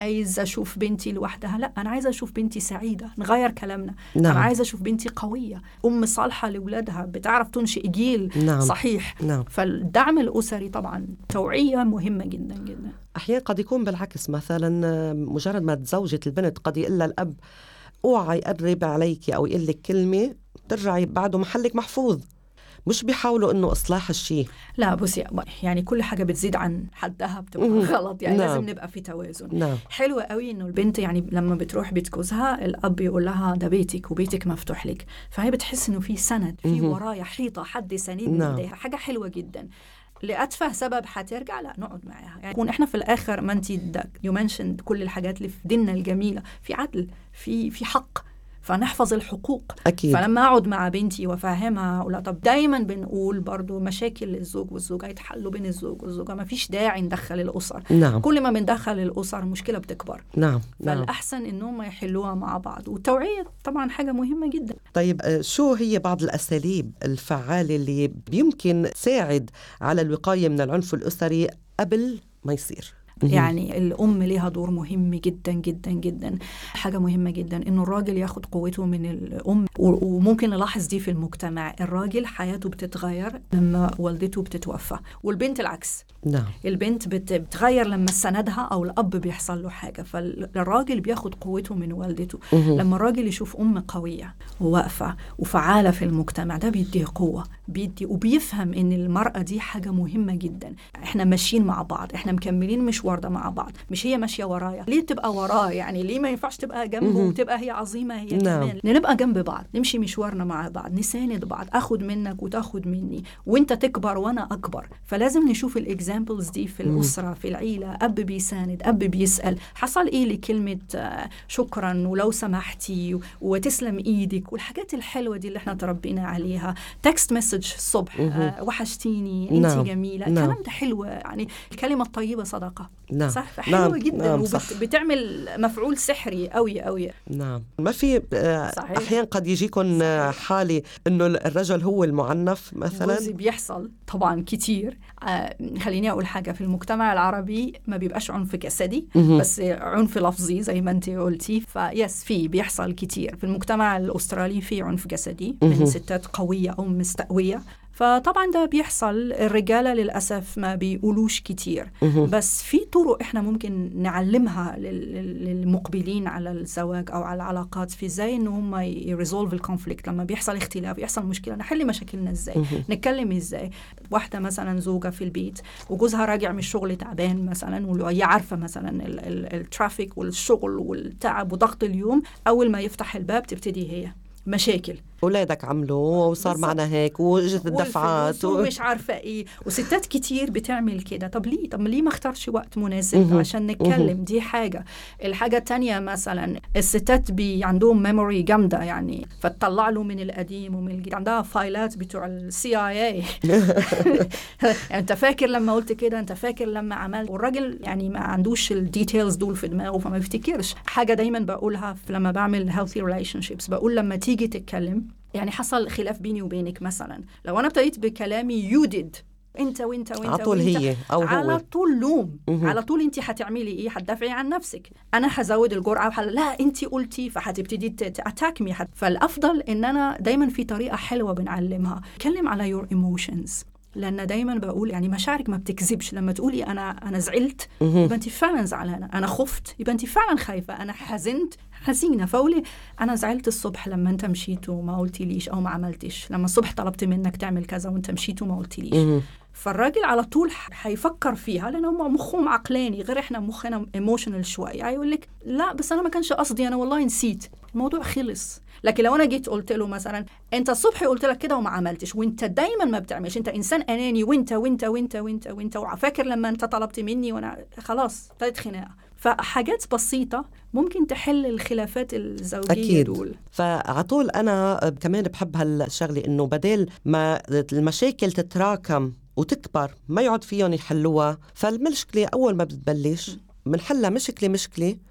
عايزه اشوف بنتي لوحدها لا انا عايزه اشوف بنتي سعيده نغير كلامنا نعم. انا عايزه اشوف بنتي قويه ام صالحه لاولادها بتعرف تنشئ جيل نعم. صحيح نعم فالدعم الاسري طبعا توعيه مهمه جدا جدا احيانا قد يكون بالعكس مثلا آه، مجرد ما تزوجت البنت قد يقول لها الاب اوعى يقرب عليك او يقول لك كلمه ترجعي بعده محلك محفوظ مش بيحاولوا انه اصلاح الشيء لا بصي يعني كل حاجه بتزيد عن حدها بتبقى مهم. غلط يعني نعم. لازم نبقى في توازن نعم حلو قوي انه البنت يعني لما بتروح بيت جوزها الاب يقول لها ده بيتك وبيتك مفتوح لك فهي بتحس انه في سند في مهم. ورايا حيطه حد ساندني نعم. نعم. حاجه حلوه جدا لأتفه سبب هترجع لا نقعد معاها يعني يكون احنا في الاخر ما انت يو منشند كل الحاجات اللي في ديننا الجميله في عدل في في حق فنحفظ الحقوق اكيد فلما اقعد مع بنتي وافهمها اقول لها طب دايما بنقول برضو مشاكل الزوج والزوجه يتحلوا بين الزوج والزوجه ما فيش داعي ندخل الاسر نعم كل ما بندخل الاسر المشكله بتكبر نعم نعم فالاحسن انهم يحلوها مع بعض والتوعيه طبعا حاجه مهمه جدا طيب آه، شو هي بعض الاساليب الفعاله اللي يمكن تساعد على الوقايه من العنف الاسري قبل ما يصير مهم. يعني الام ليها دور مهم جدا جدا جدا حاجه مهمه جدا انه الراجل ياخد قوته من الام و- وممكن نلاحظ دي في المجتمع الراجل حياته بتتغير لما والدته بتتوفى والبنت العكس نعم البنت بت- بتتغير لما سندها او الاب بيحصل له حاجه فالراجل بياخد قوته من والدته مهم. لما الراجل يشوف ام قويه وواقفه وفعاله في المجتمع ده بيديه قوه بيدي وبيفهم ان المراه دي حاجه مهمه جدا احنا ماشيين مع بعض احنا مكملين مشوار ده مع بعض مش هي ماشيه ورايا ليه تبقى وراه يعني ليه ما ينفعش تبقى جنبه مهم. وتبقى هي عظيمه هي نعم. كمان نبقى جنب بعض نمشي مشوارنا مع بعض نساند بعض اخد منك وتاخد مني وانت تكبر وانا اكبر فلازم نشوف الاكزامبلز دي في مم. الاسره في العيله اب بيساند اب بيسال حصل ايه لكلمه آه، شكرا ولو سمحتي و- وتسلم ايدك والحاجات الحلوه دي اللي احنا تربينا عليها تكست مسج الصبح مهم. آه، وحشتيني انت نعم. جميله نعم. الكلام ده حلو يعني الكلمه الطيبه صدقه نعم صح فحلوه نعم. جدا نعم. صح. وبتعمل مفعول سحري قوي قوي نعم ما في آه، صحيح. احيانا قد يجيكم آه، حاله انه الرجل هو المعنف مثلا جوزي بيحصل طبعا كتير آه خليني اقول حاجه في المجتمع العربي ما بيبقاش عنف جسدي مهم. بس عنف لفظي زي ما انت قلتي فيس في بيحصل كتير في المجتمع الاسترالي في عنف جسدي من مهم. ستات قويه او مستقويه فطبعا ده بيحصل الرجاله للاسف ما بيقولوش كتير مهم. بس في طرق احنا ممكن نعلمها لل- لل- للمقبلين على الزواج او على العلاقات في ازاي ان هم يريزولف الكونفليكت لما بيحصل اختلاف يحصل مشكله نحل مشاكلنا ازاي مهم. نتكلم ازاي واحده مثلا زوجه في البيت وجوزها راجع من الشغل تعبان مثلا وهي عارفه مثلا ال- ال- الترافيك والشغل والتعب وضغط اليوم اول ما يفتح الباب تبتدي هي مشاكل اولادك عملوا وصار بالضبط. معنا هيك واجت الدفعات والفلوس و... ومش عارفه ايه وستات كتير بتعمل كده طب ليه طب ليه ما اختارش وقت مناسب مهم. عشان نتكلم دي حاجه الحاجه التانية مثلا الستات بي عندهم ميموري جامده يعني فتطلع له من القديم ومن الجديد عندها فايلات بتوع السي اي اي انت فاكر لما قلت كده انت فاكر لما عملت والراجل يعني ما عندوش الديتيلز دول في دماغه فما بيفتكرش حاجه دايما بقولها في لما بعمل healthy relationships بقول لما تيجي تتكلم يعني حصل خلاف بيني وبينك مثلا لو انا ابتديت بكلامي يو ديد انت وانت وانت على طول وانت هي او على هو طول لوم مهم. على طول انت هتعملي ايه هتدافعي عن نفسك انا هزود الجرعه وحل... لا انت قلتي فهتبتدي تاتاك مي فالافضل ان انا دايما في طريقه حلوه بنعلمها اتكلم على يور ايموشنز لان دايما بقول يعني مشاعرك ما بتكذبش لما تقولي انا انا زعلت مهم. يبقى انت فعلا زعلانه انا خفت يبقى انت فعلا خايفه انا حزنت حزينه فقولي انا زعلت الصبح لما انت مشيت وما قلتليش او ما عملتش لما الصبح طلبت منك تعمل كذا وانت مشيت وما قلتليش مهم. فالراجل على طول ح- هيفكر فيها لان هم مخهم عقلاني غير احنا مخنا ايموشنال شويه هيقول لك لا بس انا ما كانش قصدي انا والله نسيت الموضوع خلص لكن لو انا جيت قلت له مثلا انت الصبح قلت لك كده وما عملتش وانت دايما ما بتعملش انت انسان اناني وانت وانت وانت وانت وانت وفاكر لما انت طلبت مني وانا خلاص ابتدت خناقه فحاجات بسيطه ممكن تحل الخلافات الزوجيه أكيد. دول فعطول انا كمان بحب هالشغله انه بدل ما المشاكل تتراكم وتكبر ما يقعد فيهم يحلوها فالمشكله اول ما بتبلش بنحلها مشكله مشكله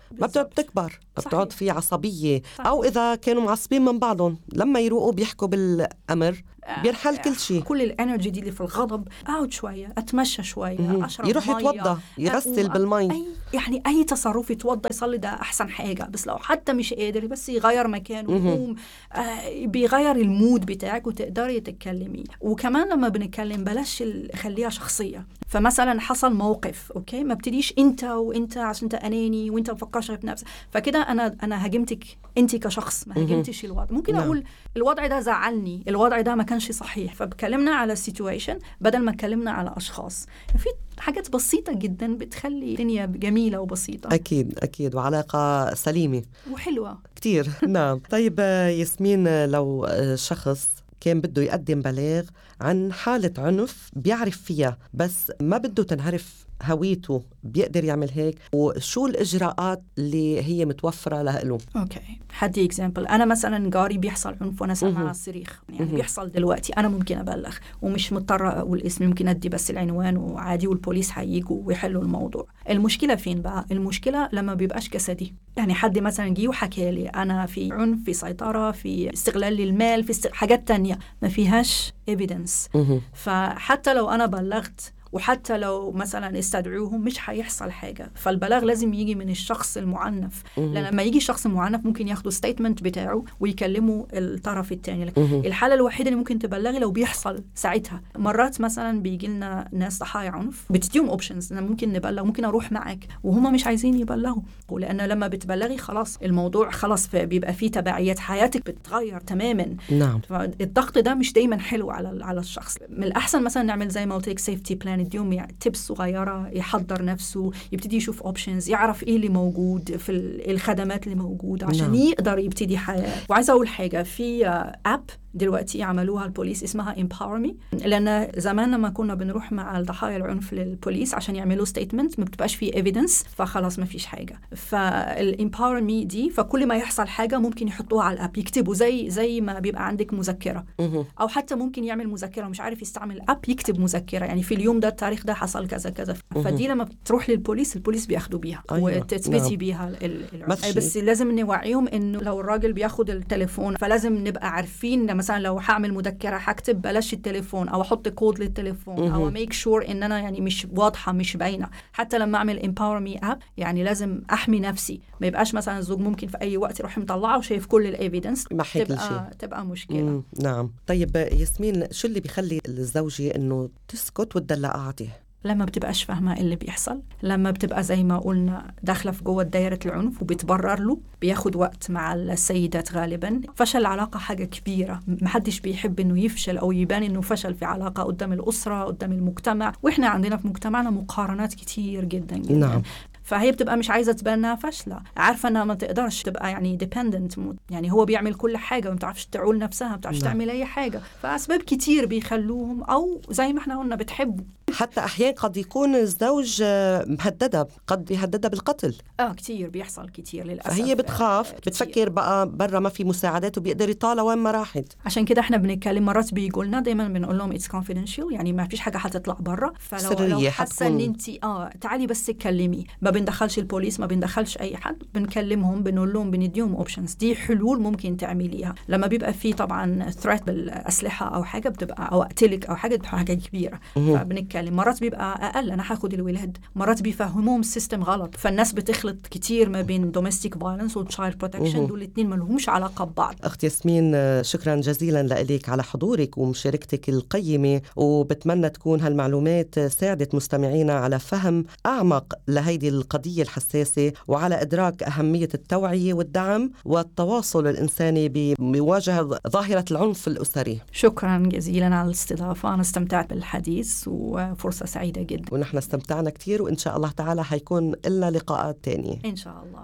ما بتقعد بالضبط. تكبر صحيح. بتقعد في عصبية صحيح. أو إذا كانوا معصبين من بعضهم لما يروقوا بيحكوا بالأمر بينحل كل شيء كل الانرجي دي اللي في الغضب اقعد شويه اتمشى شويه مهم. اشرب يروح مية، يتوضى يغسل أقوم- بالمي اي يعني اي تصرف يتوضى يصلي ده احسن حاجه بس لو حتى مش قادر بس يغير مكانه مهم. ويقوم آه بيغير المود بتاعك وتقدري تتكلمي وكمان لما بنتكلم بلاش ال- خليها شخصيه فمثلا حصل موقف اوكي ما ابتديش انت وانت عشان انت اناني وانت مفكرش في نفسك فكده انا انا هاجمتك انت كشخص ما مهم. هاجمتش الوضع ممكن نعم. اقول الوضع ده زعلني الوضع ده ما كانش صحيح فبكلمنا على السيتويشن بدل ما اتكلمنا على اشخاص في حاجات بسيطه جدا بتخلي الدنيا جميله وبسيطه أكيد أكيد وعلاقة سليمة وحلوه كتير نعم طيب آه، ياسمين آه، لو آه، شخص كان بده يقدم بلاغ عن حالة عنف بيعرف فيها بس ما بده تنعرف هويته بيقدر يعمل هيك وشو الإجراءات اللي هي متوفرة له اوكي حدي اكزامبل انا مثلا جاري بيحصل عنف وانا سامعه مهم. الصريخ يعني مهم. بيحصل دلوقتي انا ممكن ابلغ ومش مضطره اقول اسمي ممكن ادي بس العنوان وعادي والبوليس هيجوا ويحلوا الموضوع المشكله فين بقى المشكله لما بيبقاش جسدي يعني حد مثلا جه وحكى لي انا في عنف في سيطره في استغلال للمال في است... حاجات تانية ما فيهاش ايفيدنس مهم. فحتى لو انا بلغت وحتى لو مثلا استدعوهم مش هيحصل حاجه فالبلاغ لازم يجي من الشخص المعنف مهم. لان لما يجي الشخص المعنف ممكن ياخدوا ستيتمنت بتاعه ويكلموا الطرف الثاني مهم. الحاله الوحيده اللي ممكن تبلغي لو بيحصل ساعتها مرات مثلا بيجي لنا ناس ضحايا عنف بتديهم اوبشنز انا ممكن نبلغ ممكن اروح معاك وهم مش عايزين يبلغوا ولان لما بتبلغي خلاص الموضوع خلاص بيبقى فيه تبعيات حياتك بتتغير تماما نعم فالضغط ده مش دايما حلو على على الشخص من الاحسن مثلا نعمل زي ما قلت لك سيفتي بلان اديهم يعني تيبس صغيره يحضر نفسه يبتدي يشوف اوبشنز يعرف ايه اللي موجود في ال- الخدمات اللي موجوده عشان نعم. نعم. يقدر يبتدي حياه وعايزه اقول حاجه في اب دلوقتي عملوها البوليس اسمها Empower Me لان زمان لما كنا بنروح مع ضحايا العنف للبوليس عشان يعملوا ستيتمنت ما بتبقاش فيه ايفيدنس فخلاص ما فيش حاجه فالامباور مي دي فكل ما يحصل حاجه ممكن يحطوها على الاب يكتبوا زي زي ما بيبقى عندك مذكره مهم. او حتى ممكن يعمل مذكره ومش عارف يستعمل اب يكتب مذكره يعني في اليوم ده التاريخ ده حصل كذا كذا فدي لما بتروح للبوليس البوليس بياخدوا بيها أيوة، وتثبتي نعم. بيها ال- ال- بس العنف بس لازم نوعيهم انه لو الراجل بياخد التليفون فلازم نبقى عارفين إن مثلا لو هعمل مذكره هكتب بلاش التليفون او احط كود للتليفون او مهم. ميك شور ان انا يعني مش واضحه مش باينه حتى لما اعمل امباور مي اب يعني لازم احمي نفسي ما يبقاش مثلا الزوج ممكن في اي وقت يروح مطلعه وشايف كل الايفيدنس مع هيك تبقى الشيء تبقى مشكله مم. نعم طيب آه، ياسمين شو اللي بيخلي الزوجة انه تسكت وتدلع قاعدة لما بتبقاش فاهمة إيه اللي بيحصل لما بتبقى زي ما قلنا داخلة في جوه دايرة العنف وبتبرر له بياخد وقت مع السيدات غالبا فشل العلاقة حاجة كبيرة محدش بيحب إنه يفشل أو يبان إنه فشل في علاقة قدام الأسرة قدام المجتمع وإحنا عندنا في مجتمعنا مقارنات كتير جدا جدا نعم. فهي بتبقى مش عايزه تبان انها فاشله عارفه انها ما تقدرش تبقى يعني ديبندنت يعني هو بيعمل كل حاجه وما بتعرفش تعول نفسها ما بتعرفش نعم. تعمل اي حاجه فاسباب كتير بيخلوهم او زي ما احنا قلنا بتحبوا حتى احيانا قد يكون الزوج آه، مهددة قد يهددها بالقتل اه كتير بيحصل كتير للاسف فهي بتخاف آه، كتير. بتفكر بقى برا ما في مساعدات وبيقدر يطالع وين ما راحت عشان كده احنا بنتكلم مرات بيجوا لنا دايما بنقول لهم اتس confidential يعني ما فيش حاجه هتطلع بره فلو سرية لو حاسه ان حتكون- انت اه تعالي بس اتكلمي ما بندخلش البوليس ما بندخلش اي حد بنكلمهم بنقول لهم بنديهم اوبشنز دي حلول ممكن تعمليها لما بيبقى في طبعا ثreat بالاسلحه او حاجه بتبقى او اقتلك او حاجه بتبقى حاجه كبيره مهم. فبنتكلم مرات بيبقى اقل انا هاخد الولاد مرات بيفهموهم السيستم غلط فالناس بتخلط كتير ما بين domestic violence و child protection مهم. دول الاثنين ما لهمش علاقه ببعض أخت ياسمين آه، شكرا جزيلا لك على حضورك ومشاركتك القيمة وبتمنى تكون هالمعلومات آه، ساعدت مستمعينا على فهم أعمق لهيدي القضية الحساسة وعلى إدراك أهمية التوعية والدعم والتواصل الإنساني بمواجهة ظاهرة العنف الأسري شكرا جزيلا على الاستضافة أنا استمتعت بالحديث وفرصة سعيدة جدا ونحن استمتعنا كتير وإن شاء الله تعالى حيكون لنا لقاءات تانية إن شاء الله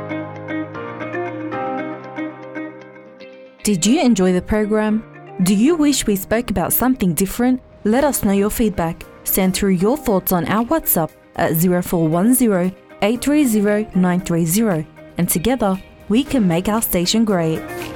Did you enjoy the program? Do you wish we spoke about something different? Let us know your feedback. Send through your thoughts on our WhatsApp at 0410 830 930, and together we can make our station great.